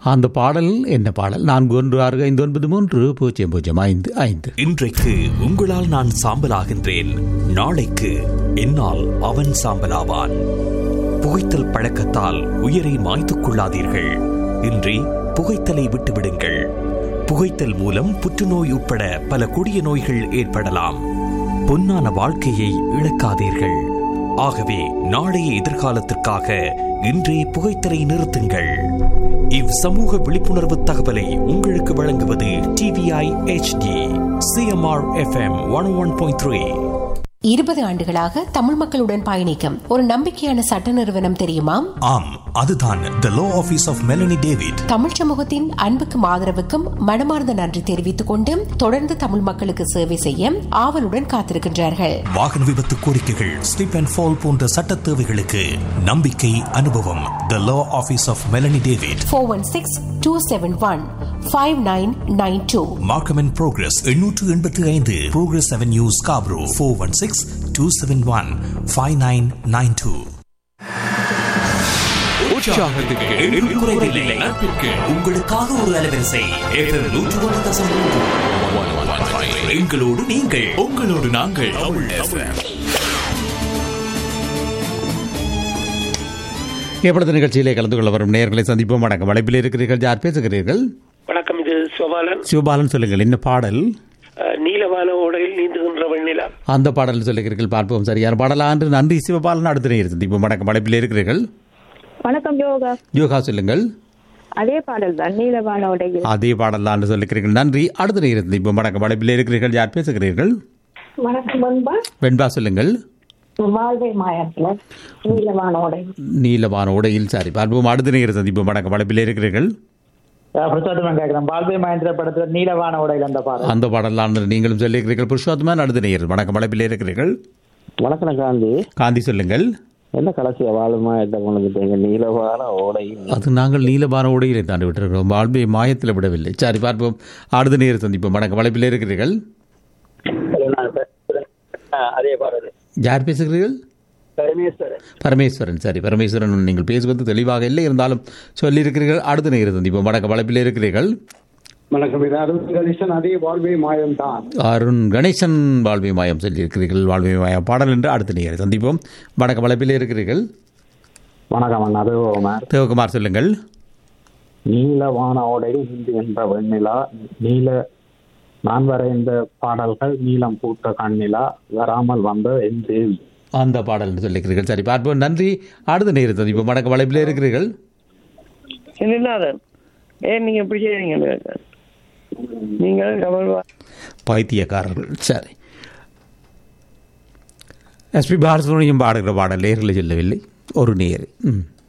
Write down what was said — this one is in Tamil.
அந்த பாடல் என்ன பாடல் நான்கு ஒன்று ஆறு ஐந்து ஒன்பது மூன்று பூஜ்ஜியம் பூஜ்ஜியம் ஐந்து ஐந்து இன்றைக்கு உங்களால் நான் சாம்பலாகின்றேன் நாளைக்கு என்னால் அவன் சாம்பலாவான் புகைத்தல் பழக்கத்தால் உயிரை மாய்த்துக் கொள்ளாதீர்கள் இன்றி புகைத்தலை விட்டுவிடுங்கள் புகைத்தல் மூலம் புற்றுநோய் உட்பட பல கொடிய நோய்கள் ஏற்படலாம் பொன்னான வாழ்க்கையை இழக்காதீர்கள் ஆகவே நாளைய எதிர்காலத்திற்காக இன்றே புகைத்தலை நிறுத்துங்கள் இவ் சமூக விழிப்புணர்வு தகவலை உங்களுக்கு வழங்குவது TVI HD CMR FM one one point three இருபது ஆண்டுகளாக தமிழ் மக்களுடன் பயணிக்கும் ஒரு நம்பிக்கையான சட்ட நிறுவனம் தெரியுமா ஆம் அதுதான் the law office of Melanie David தமிழ் சமூகத்தின் அன்புக்கும் ஆதரவுக்கும் மனமார்ந்த நன்றி தெரிவித்துக் கொண்டு தொடர்ந்து தமிழ் மக்களுக்கு சேவை செய்ய ஆவலுடன் காத்திருக்கின்றார்கள் வாகன விபத்து கோரிக்கைகள் ஸ்லிப் அண்ட் ஃபால் போன்ற சட்ட தேவைகளுக்கு நம்பிக்கை அனுபவம் the law office of Melanie David four one six two seven one five nine nine two Markham and Progress எண்ணூற்று எண்பத்தி ஐந்து Progress Avenue Scarborough four one six two seven one five nine nine two உங்களுக்காக ஒரு அலைவரிசை FM 101.3. எங்களோடு நீங்கள் உங்களோடு நாங்கள் எப்பொழுது நிகழ்ச்சியிலே கலந்து கொள்ள வரும் நேர்களை சந்திப்போம் வணக்கம் வளைப்பில் இருக்கிறீர்கள் யார் பேசுகிறீர்கள் வணக்கம் இது சோபாலன் சிவபாலன் சொல்லுங்கள் என்ன பாடல் அஹ், நீலவான ஓடையில் நீந்துகின்ற வெண்ணிலா அந்த பாடல் சொல்லுகிறீர்கள் பார்ப்போம் சரியான பாடலா என்று நன்றி சிவபாலன் அடுத்த நேர் சந்திப்போம் வணக்கம் வளைப்பில் இருக்கிறீர்கள் வணக்கம் யோகா யோகா சொல்லுங்கள் அதே பாடல் தான் நீலவான உடையில் அதே பாடல் தான் என்று சொல்லுகிறீர்கள் நன்றி அடுத்த நேர் சந்திப்போம் வணக்கம் வளைப்பில் இருக்கிறீர்கள் யார் பேசுகிறீர்கள் வணக்கம் பண்பா வெண்பா சொல்லுங்கள் வாழ்வை மாயத்துல நீலவான உடை நீலவான உடையில் சாரி பார்ப்போம் அடுத்த நேர் சந்திப்போம் வணக்கம் வளைப்பில் இருக்கிறீர்கள் பிரசாதம் கேட்கிறேன் பால்பே மகேந்திர படத்துல நீலவான உடையில் அந்த பாடல் அந்த பாடலாம் நீங்களும் சொல்லியிருக்கிறீர்கள் புருஷோத்தமன் அடுத்த நேர் வணக்கம் வளைப்பில் இருக்கிறீர்கள் வணக்கம் காந்தி காந்தி சொல்லுங்கள் என்ன கடைசியா வாழுமா எந்த கொண்டுட்டீங்க நீலவான ஓடையில் அது நாங்கள் நீலபான உடையிலே தாண்டி விட்டிருக்கிறோம் வாழ்வை மாயத்தில் விடவில்லை சரி பார்ப்போம் அடுத்த நேர் சந்திப்போம் வணக்கம் வளைப்பில் இருக்கிறீர்கள் அதே பாடல் யார் பேசுகிறீர்கள் பரமேஸ்வரன் பரமேஸ்வரன் சரி பரமேஸ்வரன் நீங்கள் பேசுவது தெளிவாக இல்லை இருந்தாலும் சொல்லியிருக்கிறீர்கள் அடுத்த நேர் சந்திப்போம் வணக்கம் வளைப்பில் இருக்கிறீர்கள் வணக்கம் இது அருண் கணேசன் அதே வாழ்வே மாயம் தான் அருண் கணேசன் வாழ்வை மாயம் சொல்லியிருக்கிறீர்கள் வாழ்வை மாயம் பாடல் என்று அடுத்த நேரை சந்திப்போம் வணக்கம் வளைப்பில் இருக்கிறீர்கள் வணக்கம் அண்ணா அது ஓமர் தேவகுமார் சொல்லுங்கள் நீலவான ஓடையில் இந்து என்ற வெண்ணிலா நீல நான் வரைந்த பாடல்கள் நீலம் பூத்த கண்ணிலா வராமல் வந்த என் தேவி அந்த பாடல் என்று சொல்லியிருக்கிறீர்கள் சரி பார்ப்போம் நன்றி அடுத்த நேரை சந்திப்போம் வணக்கம் வளைப்பில் இருக்கிறீர்கள் இல்லைநாதன் ஏன் நீங்க இப்படி செய்றீங்க நீங்கள் கமல் பைத்தியக்காரர்கள் சரி எஸ்பி பாலசுப்ரமணியம் பாடுகிற பாடல் நேரில் சொல்லவில்லை ஒரு நேர் ம்